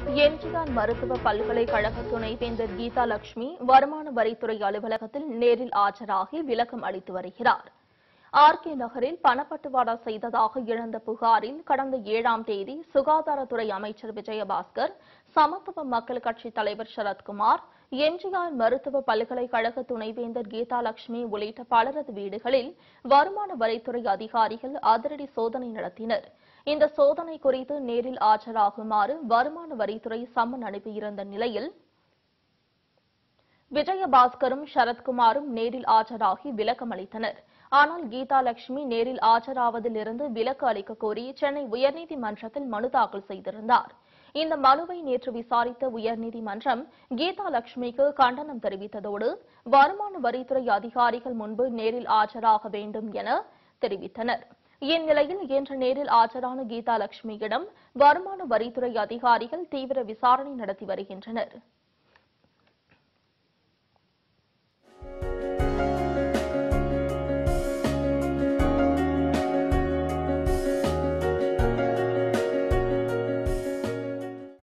எம்ஜிஆர் மருத்துவ பல்கலைக்கழக துணைவேந்தர் கீதா லட்சுமி வருமான வரித்துறை அலுவலகத்தில் நேரில் ஆஜராகி விளக்கம் அளித்து வருகிறார் ஆர்கே நகரில் பணப்பட்டுவாடா செய்ததாக எழுந்த புகாரில் கடந்த ஏழாம் தேதி சுகாதாரத்துறை அமைச்சர் விஜயபாஸ்கர் சமத்துவ மக்கள் கட்சி தலைவர் சரத்குமார் எம்ஜிஆர் மருத்துவ பல்கலைக்கழக துணைவேந்தர் கீதா லட்சுமி உள்ளிட்ட பலரது வீடுகளில் வருமான வரித்துறை அதிகாரிகள் அதிரடி சோதனை நடத்தினர் இந்த சோதனை குறித்து நேரில் ஆஜராகுமாறு வருமான வரித்துறை சம்மன் அனுப்பியிருந்த நிலையில் விஜயபாஸ்கரும் சரத்குமாரும் நேரில் ஆஜராகி விளக்கம் அளித்தனர் ஆனால் கீதா லட்சுமி நேரில் ஆஜராவதிலிருந்து விலக்கு அளிக்க கோரி சென்னை உயர்நீதிமன்றத்தில் மனு தாக்கல் செய்திருந்தார் இந்த மனுவை நேற்று விசாரித்த உயர்நீதிமன்றம் கீதா லட்சுமிக்கு கண்டனம் தெரிவித்ததோடு வருமான வரித்துறை அதிகாரிகள் முன்பு நேரில் ஆஜராக வேண்டும் என தெரிவித்தனர் இந்நிலையில் இன்று நேரில் ஆஜரான கீதா லட்சுமியிடம் வருமான வரித்துறை அதிகாரிகள் தீவிர விசாரணை நடத்தி வருகின்றனர்